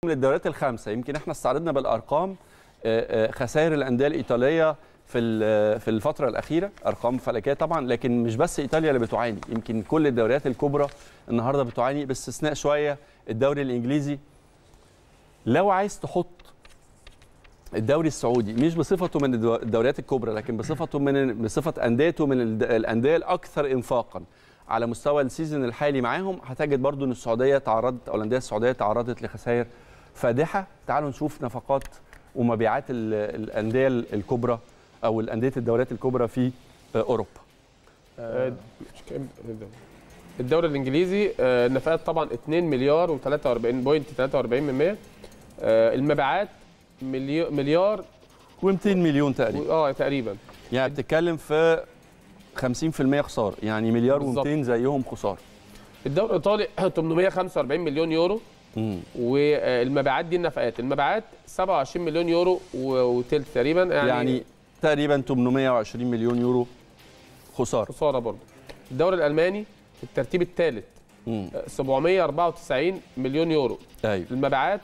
من الدوريات الخمسه يمكن احنا استعرضنا بالارقام آه، آه، خسائر الانديه الايطاليه في ال- في الفتره الاخيره ارقام فلكيه طبعا لكن مش بس ايطاليا اللي بتعاني يمكن كل الدوريات الكبرى النهارده بتعاني باستثناء شويه الدوري الانجليزي لو عايز تحط الدوري السعودي مش بصفته من الدو- الدوريات الكبرى لكن بصفته من بصفه انديته من الد- الانديه الاكثر انفاقا على مستوى السيزون الحالي معاهم هتجد برضو ان السعوديه تعرضت او الانديه السعوديه تعرضت لخسائر فادحه تعالوا نشوف نفقات ومبيعات ال- الانديه الكبرى او الانديه الدوريات الكبرى في اوروبا آه، مش كام- الدوري الانجليزي آه، النفقات طبعا 2 مليار و43.43 من 100 آه، المبيعات مليو- مليار و200 مليون تقريبا اه تقريبا يعني بتتكلم في 50% خساره يعني مليار بالظبط. و200 زيهم خساره الدوري الايطالي 845 مليون يورو مم. والمبيعات دي النفقات المبيعات 27 مليون يورو و- وتلت تقريبا يعني, يعني تقريبا 820 مليون يورو خساره خساره برضه الدوري الالماني في الترتيب الثالث مم. 794 مليون يورو ايوه المبيعات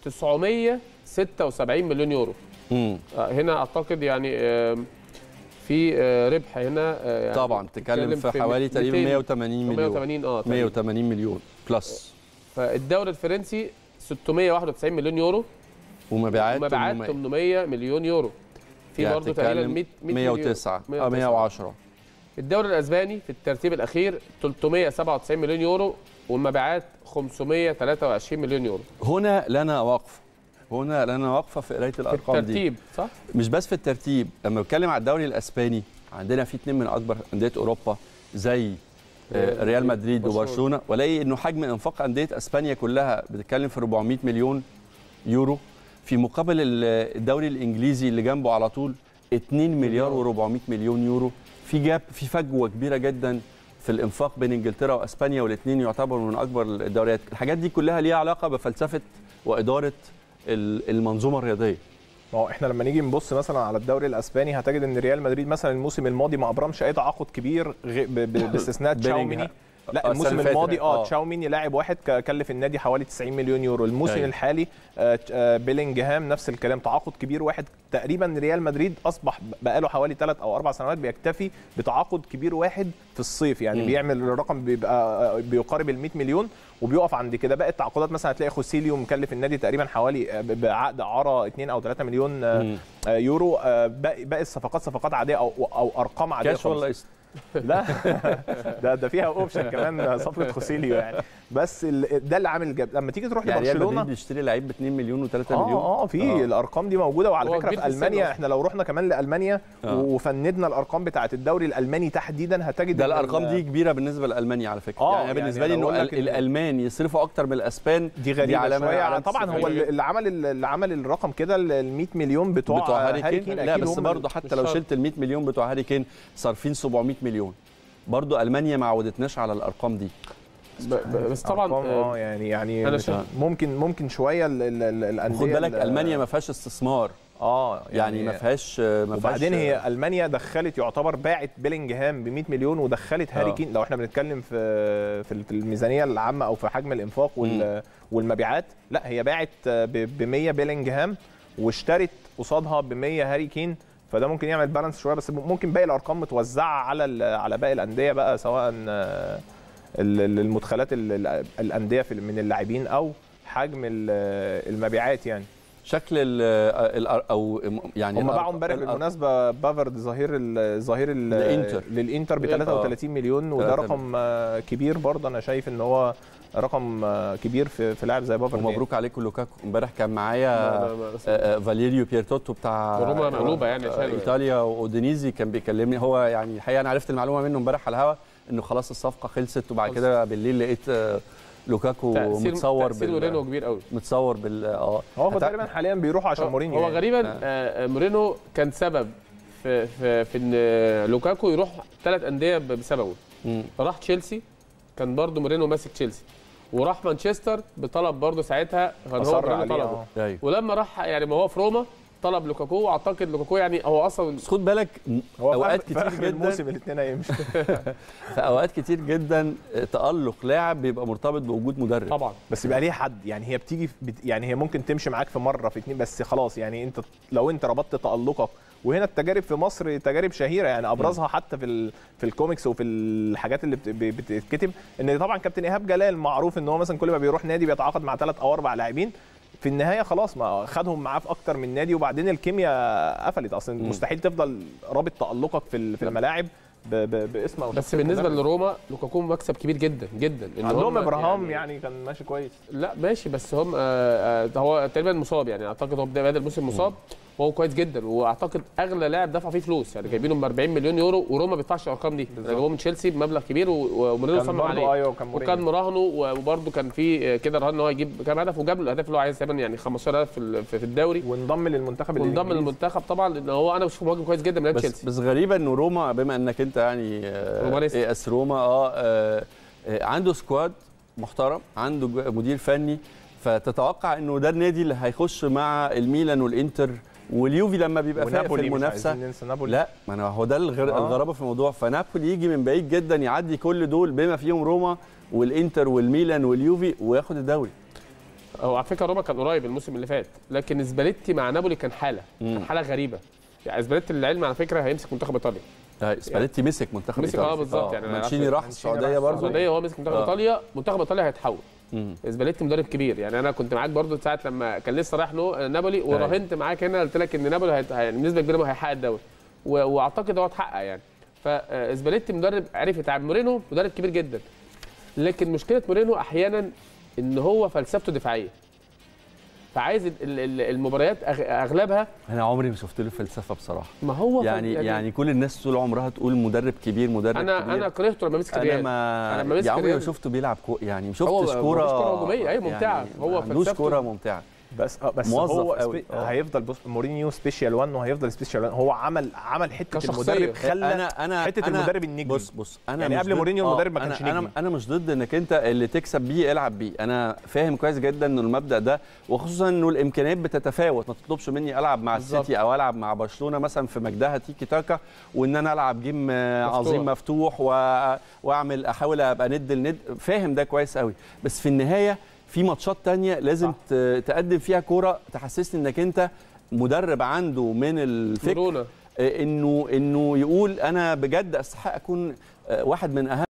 976 مليون يورو مم. آه، هنا اعتقد يعني آم، في آه، ربح هنا آه، يعني طبعا تتكلم في في حوالي تقريبا 200 180 مليون 180 اه تقريباً. 180 مليون بلس فالدوري الفرنسي 691 مليون يورو ومبيعات ومبيعات 800 800 مليون يورو في يعني برضه تقريبا تتكلم 100 100 مليون. 109 اه 109. 110 الدوري الاسباني في الترتيب الاخير 397 مليون يورو والمبيعات 523 مليون يورو هنا لنا وقفه هنا لنا وقفه في قرايه في الارقام دي الترتيب صح؟ مش بس في الترتيب لما بتكلم على الدوري الاسباني عندنا في اثنين من اكبر انديه اوروبا زي آه، ريال مدريد برشلونة. وبرشلونه والاقي انه حجم انفاق انديه اسبانيا كلها بتتكلم في 400 مليون يورو في مقابل ال- الدوري الانجليزي اللي جنبه على طول 2 مليار و400 مليون يورو في جاب في فجوه كبيره جدا في الانفاق بين انجلترا واسبانيا والاثنين يعتبروا من اكبر الدوريات الحاجات دي كلها ليها علاقه بفلسفه واداره ال- المنظومه الرياضيه ما هو احنا لما نيجي نبص مثلا على الدوري الاسباني هتجد ان ريال مدريد مثلا الموسم الماضي ما ابرمش اي تعاقد كبير غي- ب- ب- باستثناء تشاوميني بيلينغهام. لا آه، الموسم السنة اللي الماضي فاتت. اه آه. تشاوميني لاعب واحد ك- كلف النادي حوالي 90 مليون يورو الموسم أيوة. الحالي آه، ت- آه، بيلينجهام نفس الكلام تعاقد كبير واحد تقريبا ريال مدريد اصبح بقاله حوالي ثلاث او اربع سنوات بيكتفي بتعاقد كبير واحد في الصيف يعني مم. بيعمل الرقم بيبقى آه، بيقارب ال 100 مليون وبيقف عند كده باقي التعاقدات مثلا هتلاقي خوسيليو مكلف النادي تقريبا حوالي آه، ب- بعقد اعاره 2 او 3 مليون آه، مم. آه، يورو آه، باقي باقي الصفقات صفقات عاديه او او ارقام عاديه كاش خالص. ولا قسط؟ لا ده ده فيها اوبشن كمان صفقه خوسيليو يعني بس ال- ده اللي عامل الجاب لما تيجي تروح يعني ريال مدريد لبرشلونه بيشتري لعيب ب 2 مليون و3 اه مليون اه في آه. الارقام دي موجوده وعلى هو فكره كبير في في السن المانيا أصلاً. احنا لو رحنا كمان لالمانيا آه. وفندنا الارقام بتاعه الدوري الالماني تحديدا هتجد ده إن الارقام ال- دي كبيره بالنسبه لالمانيا على فكره آه، يعني, يعني بالنسبه أنا لي انه بقول لك ال- إن- الالمان يصرفوا اكتر من الاسبان دي غريبه علامة- شويه علامة طبعا هو استفهام. اللي عمل اللي عمل الرقم كده ال 100 مليون بتوع, بتوع هاري كين لا أكيد بس هم برضه حتى لو مش شلت ال 100 مليون بتوع هاري كين صارفين 700 مليون برضه المانيا ما عودتناش على الارقام دي ب- ب- بس طبعا أرقام، آه، اه يعني يعني أنا مش- شايف- ممكن ممكن شويه ال- ال- ال- الانديه خد بالك ال- المانيا ما فيهاش استثمار اه يعني ما فيهاش ما فيهاش وبعدين هي المانيا دخلت يعتبر باعت بيلينجهام ب 100 مليون ودخلت هاري آه. كين لو احنا بنتكلم في في في الميزانيه العامه او في حجم الانفاق وال والمبيعات لا هي باعت ب 100 بيلينجهام واشترت قصادها ب 100 هاري كين فده ممكن يعمل بالانس شويه بس ممكن باقي الارقام متوزعه على ال- على باقي الانديه بقى سواء آه، ال- ال- المدخلات ال- ال- الانديه في- من اللاعبين او حجم ال- المبيعات يعني شكل ال ال او يعني هم الأر- باعوا امبارح الأر- بالمناسبه بافارد ظهير ال- ظهير ال- للإنتر. للانتر ب آه. 33 مليون وده 3 رقم آه، كبير برضه انا شايف ان هو رقم آه، كبير في في لاعب زي بافارد ومبروك عليكم لوكاكو امبارح كان ما- معايا ما- ما- آه، آه، فاليريو بيرتوتو بتاع روما مقلوبة يعني آه، عشان- ايطاليا واودينيزي كان بيكلمني هو يعني الحقيقه انا عرفت المعلومه منه امبارح على الهوا انه خلاص الصفقه خلصت وبعد خلصت. كده بالليل لقيت آه، لوكاكو تأثير متصور تأثير مورينو كبير قوي متصور بال اه هو هت- تقريبا حاليا بيروحوا عشان مورينيو هو يعني. غريبا آه. آه، مورينو كان سبب في في في ان لوكاكو يروح ثلاث انديه ب- بسببه مم. راح تشيلسي كان برضه مورينو ماسك تشيلسي وراح مانشستر بطلب برضه ساعتها كان هو أصر مورينو عليه، طلبه آه. ايوه ولما راح يعني ما هو في روما طلب لوكاكو واعتقد لوكاكو يعني هو اصلا بس خد بالك م- هو اوقات في كتير آخر جدا الموسم الاثنين هيمشوا في اوقات كتير جدا تالق لاعب بيبقى مرتبط بوجود مدرب طبعا بس يبقى ليه حد يعني هي بتيجي بت يعني هي ممكن تمشي معاك في مره في اتنين بس خلاص يعني انت لو انت ربطت تالقك وهنا التجارب في مصر تجارب شهيره يعني ابرزها حتى في ال في الكوميكس وفي الحاجات اللي بت- ب- بتتكتب ان طبعا كابتن ايهاب جلال معروف ان هو مثلا كل ما بيروح نادي بيتعاقد مع ثلاث او اربع لاعبين في النهايه خلاص ما خدهم معاه في اكتر من نادي وبعدين الكيمياء قفلت اصلا مم. مستحيل تفضل رابط تالقك في ال- في الملاعب ب- ب- باسم او بس شخصية بالنسبه مدرب. لروما لوكاكو مكسب كبير جدا جدا إن عندهم هم ابراهام يعني كان ماشي كويس لا ماشي بس هم آه، آه، هو تقريبا مصاب يعني اعتقد هو بدأ بادئ الموسم مصاب وهو كويس جدا واعتقد اغلى لاعب دفع فيه فلوس يعني جايبينه ب 40 مليون يورو وروما ما بيدفعش الارقام دي جابوه من تشيلسي بمبلغ كبير و- ومورينيو كان صمم برضه عليه ايوه كان وكان مورينيو. مراهنه وبرده كان في آه، كده رهان ان هو يجيب كام هدف وجاب له الاهداف اللي هو عايز تقريبا يعني 15 هدف في ال- في في الدوري وانضم للمنتخب وانضم الإنجليزي. للمنتخب طبعا لان هو انا بشوفه مهاجم كويس جدا من لعيبه بس تشيلسي بس غريبه انه روما بما انك انت يعني آه، رومانيست. اي اس روما اه, آه, آه عنده سكواد محترم عنده ج- مدير فني فتتوقع انه ده النادي اللي هيخش مع الميلان والانتر واليوفي لما بيبقى فايق في ونابولي مش المنافسه عايزين ننسى نابولي لا ما انا هو ده الغر... آه. الغرابه في الموضوع فنابولي يجي من بعيد جدا يعدي كل دول بما فيهم روما والانتر والميلان واليوفي وياخد الدوري هو على فكره روما كان قريب الموسم اللي فات لكن سباليتي مع نابولي كان حاله مم. كان حاله غريبه يعني سباليتي للعلم على فكره هيمسك منتخب ايطاليا آه، سباليتي مسك منتخب مسك، ايطاليا آه، بالظبط، يعني أنا مانشيني عارف- راح مانشيني السعوديه راح برضه السعوديه هو مسك منتخب آه. ايطاليا منتخب ايطاليا هيتحول مم. سباليتي مدرب كبير يعني انا كنت معاك برضو ساعه لما كان لسه رايح نو- نابولي وراهنت معاك هنا قلت لك ان نابولي هيت- يعني بنسبه كبيره ما هيحقق الدوري و- واعتقد هو اتحقق يعني فاسباليتي مدرب عرف يتعامل مورينو مدرب كبير جدا لكن مشكله مورينو احيانا ان هو فلسفته دفاعيه فعايز ال- ال- المباريات أغ- اغلبها انا عمري ما شفت له فلسفه بصراحه ما هو يعني يعني كل الناس طول عمرها تقول مدرب كبير مدرب انا كبير انا كرهته لما مسك انا الريال ما أنا لما مسك يا عمري ما الريال- شفته بيلعب كو يعني ما هو شفتش ما كوره فيش كورة هجومية، أيوة ممتعة. يعني هو ما عندوش فلسفته- كوره ممتعه بس اه بس موظف هو قوي. سبي... آه. هيفضل بص مورينيو سبيشال 1 وهيفضل سبيشال 1 هو عمل عمل حته كشخصية. المدرب خلى انا انا حته أنا- المدرب النجم بص بص انا يعني مش قبل ضد- مورينيو آه، المدرب ما أنا- كانش انا نجم. انا مش ضد انك انت اللي تكسب بيه العب بيه انا فاهم كويس جدا ان المبدا ده وخصوصا انه الامكانيات بتتفاوت ما تطلبش مني العب مع بالظبط. السيتي او العب مع برشلونه مثلا في مجدها تيكي تاكا وان انا العب جيم آه، مفتوح. عظيم مفتوح و... واعمل احاول ابقى ند الند فاهم ده كويس قوي بس في النهايه في ماتشات تانية لازم صح. ت- تقدم فيها كوره تحسسني انك انت مدرب عنده من الفكر مرونه انه انه يقول انا بجد استحق اكون آه، واحد من اهم